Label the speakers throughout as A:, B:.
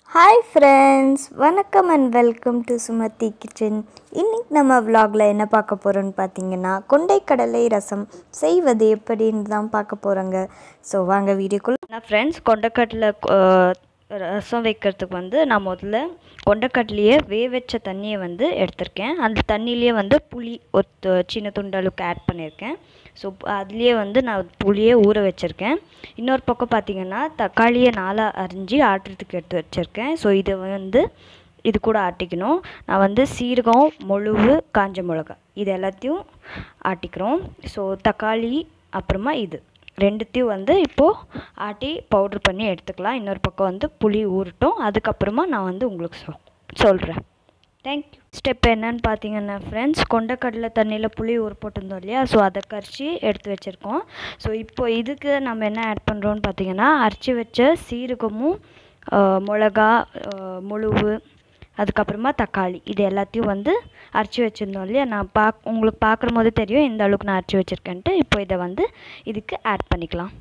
A: hi friends வணக்கம் and welcome to Sumathi kitchen இன்னைக்கு நம்ம vlogல என்ன பார்க்க போகிறோம்னு பார்த்தீங்கன்னா கொண்டைக்கடலை ரசம் செய்வது எப்படின்னு தான் பார்க்க போகிறோங்க ஸோ வாங்க வீடியோக்குள்ள
B: நான் ஃப்ரெண்ட்ஸ் கொண்டக்கடலை ரசம் வைக்கிறதுக்கு வந்து நான் முதல்ல கொண்டக்கடலையே வேக வச்ச தண்ணியை வந்து எடுத்திருக்கேன் அந்த தண்ணியிலேயே வந்து புளி ஒரு து- சின்ன துண்டு அளவுக்கு ஆட் பண்ணியிருக்கேன் ஸோ அதுலேயே வந்து நான் புளியே ஊற வச்சுருக்கேன் இன்னொரு பக்கம் பார்த்தீங்கன்னா தக்காளியை நாலாக அரிஞ்சு ஆட்டுறதுக்கு எடுத்து வச்சுருக்கேன் ஸோ இதை வந்து இது கூட ஆட்டிக்கணும் நான் வந்து சீரகம் மொழுவு காஞ்ச மிளகா இது எல்லாத்தையும் ஆட்டிக்கிறோம் ஸோ தக்காளி அப்புறமா இது ரெண்டுத்தையும் வந்து இப்போது ஆட்டி பவுட்ரு பண்ணி எடுத்துக்கலாம் இன்னொரு பக்கம் வந்து புளி ஊறட்டும் அதுக்கப்புறமா நான் வந்து உங்களுக்கு சொல் சொல்கிறேன் தேங்க்யூ ஸ்டெப் என்னன்னு பார்த்தீங்கன்னா ஃப்ரெண்ட்ஸ் கொண்டக்கடலை தண்ணியில் புளி ஊற போட்டிருந்தோம் இல்லையா ஸோ அதை கரைச்சி எடுத்து வச்சுருக்கோம் ஸோ இப்போ இதுக்கு நம்ம என்ன ஆட் பண்ணுறோன்னு பார்த்தீங்கன்னா அரைச்சி வச்ச சீரகமும் ஆஹ், மிளகா ஆஹ், முழுவு அதுக்கப்புறமா தக்காளி இது எல்லாத்தையும் வந்து அரைச்சி வச்சுருந்தோம் இல்லையா நான் பாக் உங்களுக்கு பார்க்குற போது தெரியும் எந்த அளவுக்கு நான் அரைச்சி வச்சுருக்கேன்ட்டு இப்போ இதை வந்து இதுக்கு ஆட் பண்ணிக்கலாம்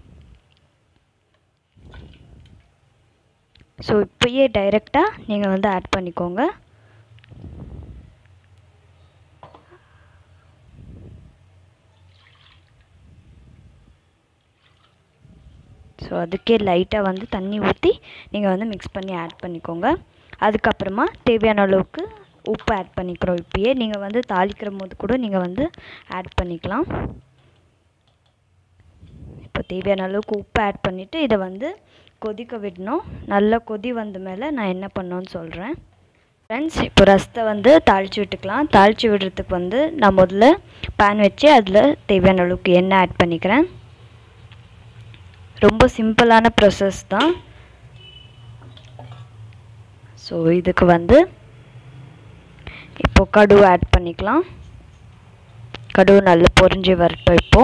B: ஸோ இப்போயே டைரெக்டாக நீங்கள் வந்து ஆட் பண்ணிக்கோங்க ஸோ அதுக்கே லைட்டாக வந்து தண்ணி ஊற்றி நீங்கள் வந்து மிக்ஸ் பண்ணி ஆட் பண்ணிக்கோங்க அதுக்கப்புறமா தேவையான அளவுக்கு உப்பு ஆட் பண்ணிக்கிறோம் இப்பயே நீங்கள் வந்து தாளிக்கிற போது கூட நீங்கள் வந்து ஆட் பண்ணிக்கலாம் இப்போ தேவையான அளவுக்கு உப்பு ஆட் பண்ணிவிட்டு இதை வந்து கொதிக்க விடணும் நல்லா கொதி வந்த மேலே நான் என்ன பண்ணோன்னு சொல்கிறேன் ஃப்ரெண்ட்ஸ் இப்போ ரசத்தை வந்து தாளித்து விட்டுக்கலாம் தாளித்து விடுறதுக்கு வந்து நான் முதல்ல பேன் வச்சு அதில் தேவையான அளவுக்கு எண்ணெய் ஆட் பண்ணிக்கிறேன் ரொம்ப சிம்பிளான ப்ராசஸ் தான் ஸோ இதுக்கு வந்து இப்போ கடுகு ஆட் பண்ணிக்கலாம் கடுகு நல்லா பொரிஞ்சு வரட்டும் இப்போ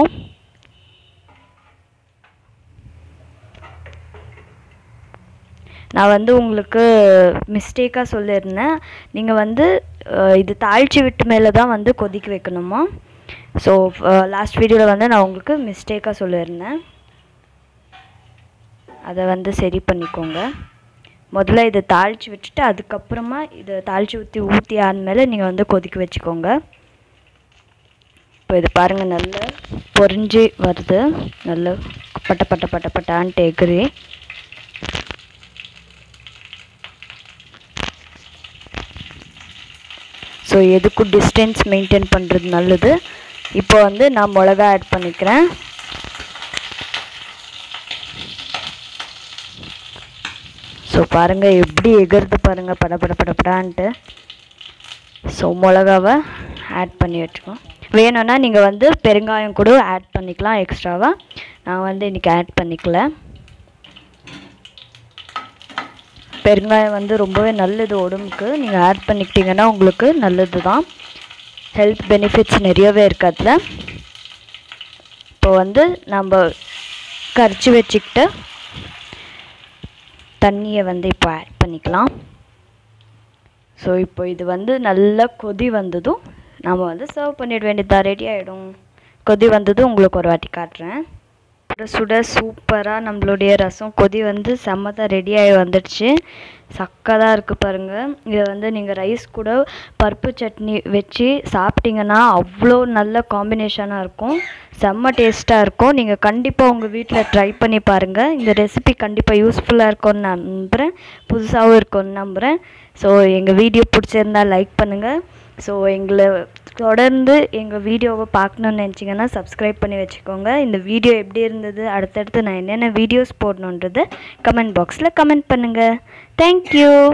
B: நான் வந்து உங்களுக்கு மிஸ்டேக்காக சொல்லியிருந்தேன் நீங்கள் வந்து அஹ், இது தாளித்து விட்டு மேலே தான் வந்து கொதிக்க வைக்கணுமா ஸோ லாஸ்ட் வீடியோவில் வந்து நான் உங்களுக்கு மிஸ்டேக்காக சொல்லியிருந்தேன் அதை வந்து சரி பண்ணிக்கோங்க முதல்ல இதை தாளித்து விட்டுட்டு அதுக்கப்புறமா இதை தாளித்து ஊற்றி ஊற்றி ஆனமேலே நீங்கள் வந்து கொதிக்க வச்சுக்கோங்க இப்போ இது பாருங்கள் நல்லா பொரிஞ்சு வருது நல்ல பட்ட பட்ட பட்ட பட்டான்ட்டு எகிறி ஸோ எதுக்கும் டிஸ்டன்ஸ் மெயின்டைன் பண்ணுறது நல்லது இப்போ வந்து நான் மிளகா ஆட் பண்ணிக்கிறேன் ஸோ பாருங்கள் எப்படி எகிறது பாருங்கள் பட பட பட படான்ட்டு ஸோ மிளகாவை ஆட் பண்ணி வச்சுக்கோம் வேணும்னா நீங்கள் வந்து பெருங்காயம் கூட ஆட் பண்ணிக்கலாம் எக்ஸ்ட்ராவாக நான் வந்து இன்றைக்கி ஆட் பண்ணிக்கல பெருங்காயம் வந்து ரொம்பவே நல்லது உடம்புக்கு நீங்கள் ஆட் பண்ணிக்கிட்டீங்கன்னா உங்களுக்கு நல்லது தான் ஹெல்த் பெனிஃபிட்ஸ் நிறையவே இருக்கு அதில் இப்போ வந்து நம்ம கரைச்சி வச்சுக்கிட்ட தண்ணியை வந்து இப்போ ஆட் பண்ணிக்கலாம் ஸோ இப்போ இது வந்து நல்லா கொதி வந்ததும் நம்ம வந்து சர்வ் பண்ணிட வேண்டியதா ரெடி ஆகிடும் கொதி வந்ததும் உங்களுக்கு ஒரு வாட்டி காட்டுறேன் சுட சுட சூப்பராக நம்மளுடைய ரசம் கொதி வந்து செம்மதாக ரெடி ஆகி வந்துடுச்சு சக்கதாக இருக்குது பாருங்கள் இதை வந்து நீங்கள் ரைஸ் கூட பருப்பு சட்னி வச்சு சாப்பிட்டீங்கன்னா அவ்வளோ நல்ல காம்பினேஷனாக இருக்கும் செம்ம டேஸ்ட்டாக இருக்கும் நீங்கள் கண்டிப்பாக உங்கள் வீட்டில் ட்ரை பண்ணி பாருங்கள் இந்த ரெசிபி கண்டிப்பாக யூஸ்ஃபுல்லாக இருக்கும்னு நான் நம்புகிறேன் புதுசாகவும் இருக்கும்னு நம்புகிறேன் ஸோ எங்கள் வீடியோ பிடிச்சிருந்தா லைக் பண்ணுங்கள் ஸோ எங்களை தொடர்ந்து எங்கள் வீடியோவை பார்க்கணுன்னு நினச்சிங்கன்னா சப்ஸ்கிரைப் பண்ணி வச்சுக்கோங்க இந்த வீடியோ எப்படி இருந்தது அடுத்தடுத்து நான் என்னென்ன வீடியோஸ் போடணுன்றதை கமெண்ட் பாக்ஸில் கமெண்ட் பண்ணுங்கள் தேங்க்யூ